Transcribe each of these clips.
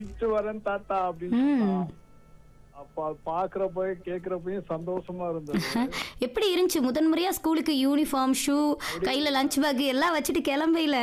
வச்சுட்டு வரேன் தாத்தா அப்படின்னு ம். சொன்னா. அப்ப அது பாக்குறப்ப கேக்குறப்பயும் சந்தோஷமா இருந்தது எப்படி இருந்துச்சு முதன்முறையா ஸ்கூலுக்கு யூனிஃபார்ம் ஷூ கையில லஞ்ச் பேக் எல்லாம் வச்சுட்டு கிளம்பையில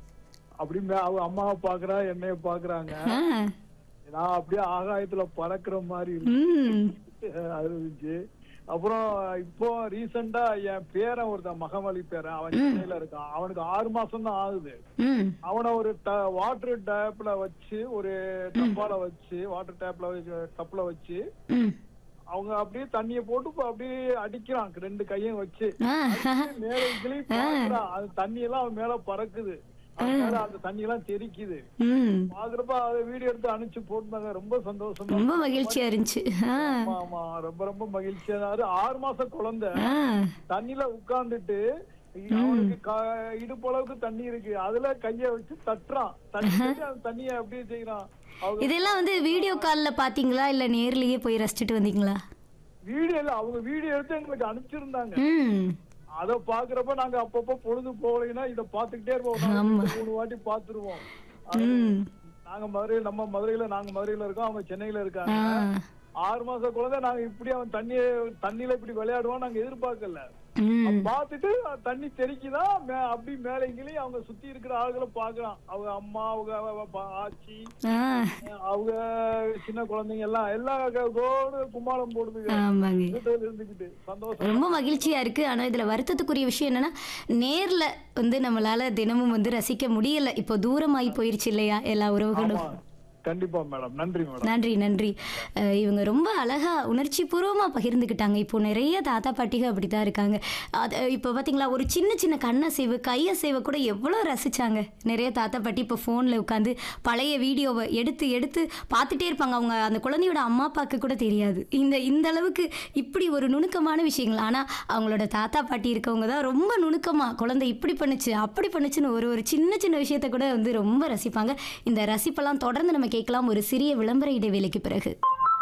அப்படி மே- அவ அம்மாவை பாக்குறா என்னைய பாக்குறாங்க ஆ. நான் அப்படியே ஆகாயத்துல பறக்குற மாதிரி இருக்கு. ம் அது இருந்துச்சு அப்புறம் இப்போ ரீசெண்டா என் பேரன் ஒருத்தன் மகமலி பேரன் அவன் சென்னையில இருக்கான் அவனுக்கு ஆறு மாசம் தான் ஆகுது ம் அவனை ஒரு வாட்டர் டேப்ல வச்சு ஒரு டப்பால வச்சு வாட்டர் டேப்ல வச்சு டப்ல வச்சு ம் அவங்க அப்படியே தண்ணிய போட்டு இப்ப அப்படியே அடிக்கிறான் ரெண்டு கையும் வச்சு ஆ. மேல கிளி பாக்குறான் அது தண்ணி எல்லாம் அவன் மேல பறக்குது அவன் மேல அந்த தண்ணி எல்லாம் தெறிக்குது ம் பாக்குறப்ப அதை வீடியோ எடுத்து அனுப்பிச்சு போட்டுனாங்க ரொம்ப சந்தோஷமா ரொம்ப மகிழ்ச்சியா இருந்துச்சு ஆ ஆமா ஆமா ரொம்ப ரொம்ப மகிழ்ச்சியா தான் அது ஆறு மாச குழந்தை ஆ தண்ணியில உட்கார்ந்துட்டு அவனுக்கு க- இடுப்பளவுக்கு தண்ணி இருக்கு அதுல கைய வச்சு தட்டுறான் தட்டி அந்த தண்ணிய அப்படியே செய்யறான் அவங்க இதெல்லாம் வந்து வீடியோ கால்ல பாத்தீங்களா இல்ல நேர்லயே போய் ரசிச்சுட்டு வந்தீங்களா வீடியோல அவங்க வீடியோ எடுத்து எங்களுக்கு அனுப்பிச்சிருந்தாங்க ம் அத பாக்குறப்ப நாங்க அப்பப்ப பொழுது போகலைன்னா இத பாத்துக்கிட்டே இருப்போம் நாங்க ஆமா. ரெண்டு, மூணு வாட்டி பாத்துருவோம் அது ம் நாங்க மதுரை நம்ம மதுரையில நாங்க மதுரையில இருக்கோம் அவங்க சென்னையில இருக்காங்க ஆ ஆறு மாச குழந்தை நாங்க இப்படி அவன் தண்ணிய தண்ணியில இப்படி விளையாடுவான் நாங்க எதிர்பார்க்கல ம் பார்த்துட்டு தண்ணி தெறிக்குதான் மே- அப்படி மேல எங்கேயும் அவங்க சுத்தி இருக்கிற ஆளுகளை பாக்குறான் அவங்க அம்மா அவங்க அவ- அவ பா- ஆச்சி ஆ அவங்க சின்ன குழந்தைங்க எல்லாம் எல்லாம் கோடு கும்மாளம் போடுதுங்க ஆமாங்க வீட்டுல இருந்துகிட்டு சந்தோஷம் ரொம்ப மகிழ்ச்சியா இருக்கு ஆனா இதுல வருத்தத்துக்குரிய விஷயம் என்னன்னா நேர்ல வந்து நம்மளால தினமும் வந்து ரசிக்க முடியல இப்போ தூரமாயி போயிருச்சு இல்லையா எல்லா உறவுகளும் ஆமா. கண்டிப்பா மேடம் நன்றி மேடம் நன்றி நன்றி அஹ் இவங்க ரொம்ப அழகா உணர்ச்சி பூர்வமா பகிர்ந்துக்கிட்டாங்க இப்போ நிறைய தாத்தா பாட்டிகள் அப்படித்தான் இருக்காங்க அது இப்போ பாத்தீங்களா ஒரு சின்ன சின்ன கண்ணசைவு கையசைவை கூட எவ்வளோ ரசிச்சாங்க நிறைய தாத்தா பாட்டி இப்போ ஃபோனில் உட்காந்து பழைய வீடியோவை எடுத்து எடுத்து பார்த்துட்டே இருப்பாங்க அவங்க அந்த குழந்தையோட அம்மா அப்பாவுக்கு கூட தெரியாது இந்த இந்த அளவுக்கு இப்படி ஒரு நுணுக்கமான விஷயங்கள் ஆனால் அவங்களோட தாத்தா பாட்டி இருக்கவங்க தான் ரொம்ப நுணுக்கமாக குழந்தை இப்படி பண்ணுச்சு அப்படி பண்ணுச்சுன்னு ஒரு ஒரு சின்ன சின்ன விஷயத்த கூட வந்து ரொம்ப ரசிப்பாங்க இந்த ரசிப்பெல்லாம் தொடர்ந்து நம்ம கேட்கலாம் ஒரு சிறிய விளம்பர இடைவேளைக்கு பிறகு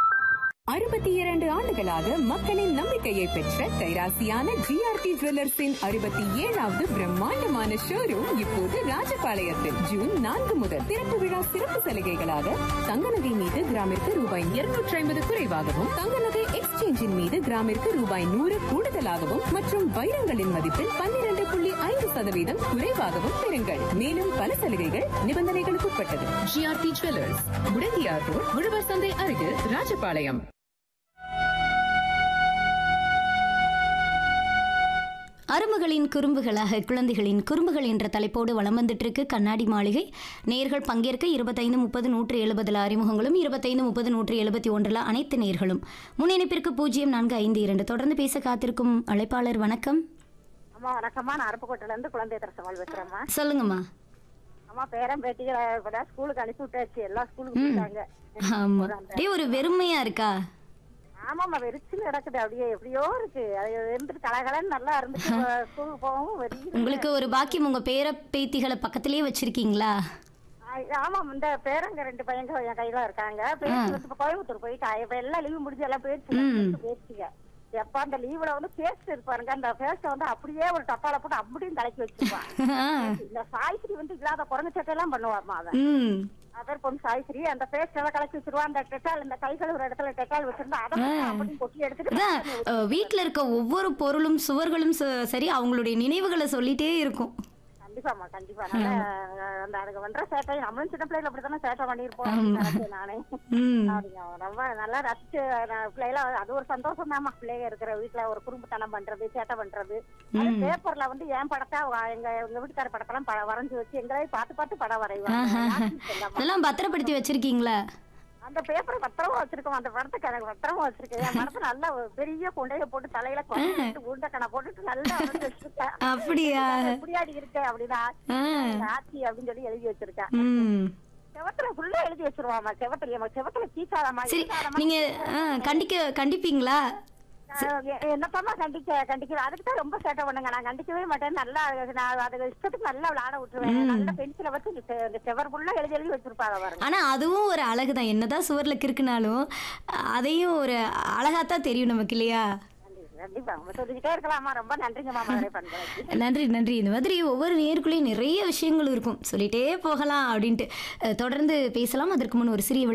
அறுபத்தி இரண்டு ஆண்டுகளாக மக்களின் நம்பிக்கையை பெற்ற கைராசியான ஜிஆர்டி ஜுவல்லர்ஸின் அறுபத்தி ஏழாவது பிரம்மாண்டமான ஷோரூம் இப்போது ராஜபாளையத்தில் ஜூன் நான்கு முதல் திறப்பு விழா சிறப்பு சலுகைகளாக தங்க நகை மீது கிராமிற்கு ரூபாய் இருநூற்றி ஐம்பது குறைவாகவும் தங்க நகை எக்ஸ்சேஞ்சின் மீது கிராமிற்கு ரூபாய் நூறு கூடுதலாகவும் மற்றும் வைரங்களின் மதிப்பில் பன்னிரண்டு புள்ளி ஐந்து சதவீதம் குறைவாகவும் பெறுங்கள் மேலும் பல சலுகைகள் நிபந்தனைகளுக்கு உட்பட்டது ஜிஆர்டி ஜுவல்லர்ஸ் முடங்கியார் ரோட் உழவர் சந்தை அருகில் ராஜபாளையம் அரும்புகளின் குறும்புகளாக குழந்தைகளின் குறும்புகள் என்ற தலைப்போடு வலம் வந்துட்டு இருக்கு கண்ணாடி மாளிகை நேர்கள் பங்கேற்க இருபத்தைந்து முப்பது நூற்று எழுபதுல அறிமுகங்களும் இருபத்தைந்து முப்பது நூற்று எழுபத்தி ஒன்றில் அனைத்து நேர்களும் முன்னிணைப்பிற்கு பூஜ்ஜியம் நான்கு ஐந்து இரண்டு தொடர்ந்து பேச காத்திருக்கும் அழைப்பாளர் வணக்கம் அம்மா வணக்கம்மா நான் அருப்புக்கோட்டையில இருந்து குழந்தை தரசவால் பேசுறேம்மா சொல்லுங்கம்மா அம்மா பேரன் பேட்டிகளை கூட ஸ்கூலுக்கு அனுப்பி விட்டாச்சு எல்லா ஸ்கூலுக்கு போயிட்டாங்க ஆமா அப்படியே ஒரு வெறுமையா இருக்கா ஆமாம்மா வெறிச்சுன்னு கிடக்குது அப்படியே எப்படியோ இருக்கு அது இருந்துட்டு கலகலன்னு நல்லா இருந்துட்டு ஸ்கூலுக்கு போகவும் வெறி உங்களுக்கு ஒரு பாக்கியம் உங்க பேர பேத்திகளை பக்கத்திலேயே வச்சிருக்கீங்களா ஆமாம் இந்த பேரங்க ரெண்டு பையங்க என் கையில இருக்காங்க பேச்சு வந்து இப்ப கோயம்புத்தூர் போயிட்டா இப்ப எல்லாம் லீவு முடிஞ்சு எல்லாம் போயிடுச்சு பேச்சுங்க எப்ப அந்த லீவுல வந்து பேஸ்ட் இருப்பாருங்க அந்த பேஸ்ட வந்து அப்படியே ஒரு டப்பால போட்டு அப்படியும் தலைக்கு வச்சிருப்பான் இந்த சாய்ஸ்ரீ வந்து இல்லாத குரங்கு சட்டை எல்லாம் பண்ணுவாருமா அவன் ம் அவர் பொண்ணு சாய்ஸ்ரீ அந்த பேஸ்ட் எல்லாம் கலக்கி வச்சிருவா அந்த டெட்டால் இந்த கை கழுவுற இடத்துல டெட்டால் வச்சிருந்தா அதை மட்டும் அப்படியும் கொட்டி எடுத்துட்டு அதான் அஹ், வீட்ல இருக்க ஒவ்வொரு பொருளும் சுவர்களும் ச- சரி அவங்களுடைய நினைவுகளை சொல்லிட்டே இருக்கும் கண்டிப்பாமா கண்டிப்பா நல்ல அந்த அதுக்கு பண்ற சேட்டை நம்மளும் சின்ன பிள்ளைல அப்படித்தானே சேட்டை பண்ணிருப்போம் அப்படின்னு நினைச்சேன் நானே ம் அப்படிங்க ரொம்ப நல்லா ரசிச்சு நான் பிள்ளைல அது ஒரு சந்தோஷம் தான்மா பிள்ளைங்க இருக்கிற வீட்டுல ஒரு குறும்புத்தனம் பண்றது சேட்டை பண்றது அது பேப்பர்ல வந்து என் படத்தை அவ- எங்க எங்க வீட்டுக்கார படத்தெல்லாம் ப- வரைஞ்சு வச்சு எங்களையும் பார்த்து பார்த்து படம் வரைவாங்க ஆர்டிஸ்ட் எல்லாமா. அதெல்லாம் பத்திரப்படுத்தி வச்சிருக்கீங்களா அந்த பேப்பரை பத்திரமா வச்சிருக்கோம் அந்த படத்துக்கு எனக்கு பத்திரமா வச்சிருக்கேன் என் மனசு நல்லா ஒரு பெரிய கொண்டைய போட்டு தலையில கொண்டு உருண்டை கணை போட்டுட்டு நல்லா வரைஞ்சு வச்சிருக்கேன் அப்படியா எப்படியாடி இருக்க அப்படின்னா ஆ ஆச்சி அப்படின்னு சொல்லி எழுதி வச்சிருக்கேன் ம் செவத்துல ஃபுல்லா எழுதி வச்சிருவாமா செவத்துல செவத்துல கீசாதாமா சரி நீங்க ஆ, கண்டிக்க கண்டிப்பீங்களா என்னப்பா கண்டிக்க கண்டிக்க அதுக்கு தான் ரொம்ப சேட்டை பண்ணுங்க நான் கண்டிக்கவே மாட்டேன் நல்லா நான் அதுக்கு இஷ்டத்துக்கு நல்லா விளையாட விட்டுருவேன் நல்ல பென்சிலை வச்சு இந்த செ- இந்த செவர் ஃபுல்லா எழுதி எழுதி வச்சிருப்பாங்க பாருங்க ஆனா அதுவும் ஒரு அழகு தான் என்னதான் சுவர்ல கிறுக்குனாலும் அதையும் ஒரு அழகாத்தான் தெரியும் நமக்கு இல்லையா கண்டிப்பா சொல்லிக்கிட்டே இருக்கலாமா ரொம்ப நன்றிங்கம்மா மதுரை பண்பலைக்கு நன்றி நன்றி இந்த மாதிரி ஒவ்வொரு நேருக்குள்ளேயும் நிறைய விஷயங்கள் இருக்கும் சொல்லிட்டே போகலாம் அப்படின்ட்டு அஹ், தொடர்ந்து பேசலாம் அதற்கு முன் ஒரு சிறிய